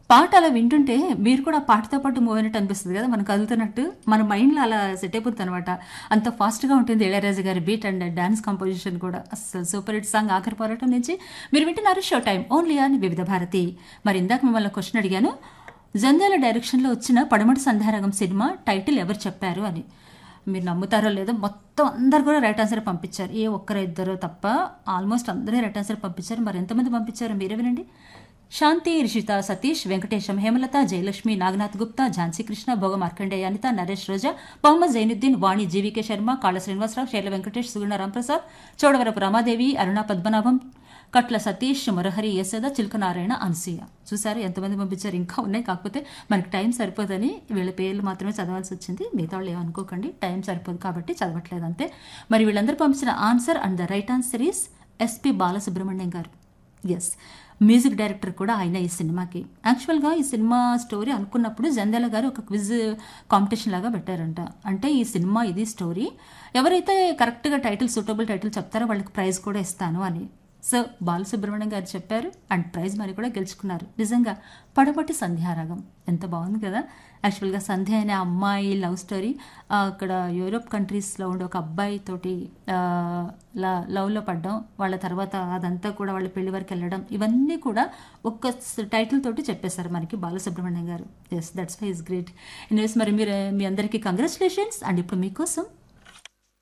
పాట అలా వింటుంటే మీరు కూడా ఆ పాటతో పాటు మూవ్ అయినట్టు అనిపిస్తుంది కదా మనం కదులుతున్నట్టు మన మైండ్లో అలా సెట్ అయిపోతుంది అనమాట అంత ఫాస్ట్గా ఉంటుంది ఇళయరాజు గారి బీట్ అండ్ డాన్స్ కంపోజిషన్ కూడా అసలు సూపర్ హిట్ సాంగ్ ఆఖరి పోరాటం నుంచి మీరు వింటున్నారు షో టైం ఓన్లీ అని వివిధ భారతి మరి ఇందాక మిమ్మల్ని క్వశ్చన్ అడిగాను జంధ్యాల డైరెక్షన్లో వచ్చిన పడమటి సంధ్యారాగం సినిమా టైటిల్ ఎవరు చెప్పారు అని మీరు నమ్ముతారో లేదో మొత్తం అందరు కూడా రైట్ ఆన్సర్ పంపించారు ఏ ఒక్కరు ఇద్దరు తప్ప ఆల్మోస్ట్ అందరూ రైట్ ఆన్సర్ పంపించారు మరి ఎంతమంది పంపించారు మీరే వినండి శాంతి రిషిత సతీష్ వెంకటేశం హేమలత జయలక్ష్మి నాగనాథ్ గుప్తా ఝాన్సీ కృష్ణ భోగ మార్కండేయ అనిత నరేష్ రోజా మొహమ్మద్ జైనుద్దీన్ వాణి జీవికే శర్మ కాళ శ్రీనివాసరావు శైల వెంకటేష్ సుగుణ రాంప్రసాద్ చోడవరపు రమాదేవి అరుణ పద్మనాభం కట్ల సతీష్ మురహరి యశోద చిలకనారాయణ అనసూయ చూసారు ఎంతమంది పంపించారు ఇంకా ఉన్నాయి కాకపోతే మనకి టైం సరిపోదని వీళ్ళ పేర్లు మాత్రమే చదవాల్సి వచ్చింది మిగతా వాళ్ళు ఏమనుకోకండి టైం సరిపోదు కాబట్టి చదవట్లేదు అంతే మరి వీళ్ళందరూ పంపించిన answer and the right answer is SP Balasubrahmanyam గారు ఎస్ మ్యూజిక్ డైరెక్టర్ కూడా ఆయన ఈ సినిమాకి యాక్చువల్గా ఈ సినిమా స్టోరీ అనుకున్నప్పుడు జంధ్యాల గారు ఒక క్విజ్ కాంపిటీషన్ లాగా పెట్టారంట అంటే ఈ సినిమా ఇది స్టోరీ ఎవరైతే కరెక్ట్గా టైటిల్ సూటబుల్ టైటిల్ చెప్తారో వాళ్ళకి ప్రైజ్ కూడా ఇస్తాను అని సో బాలసుబ్రహ్మణ్యం గారు చెప్పారు అండ్ ప్రైజ్ మరి కూడా గెలుచుకున్నారు నిజంగా పడబట్టి సంధ్యారాగం ఎంత బాగుంది కదా యాక్చువల్గా సంధ్య అనే అమ్మాయి లవ్ స్టోరీ అక్కడ యూరోప్ కంట్రీస్లో ఉండే ఒక అబ్బాయి తోటి లవ్లో పడ్డం వాళ్ళ తర్వాత అదంతా కూడా వాళ్ళ పెళ్లి వరకు వెళ్ళడం ఇవన్నీ కూడా ఒక్క టైటిల్ తోటి చెప్పేశారు మనకి బాలసుబ్రహ్మణ్యం గారు yes that's why is great ఇన్వేస్ మరి మీరు మీ అందరికీ కంగ్రాచులేషన్స్ అండ్ ఇప్పుడు మీకోసం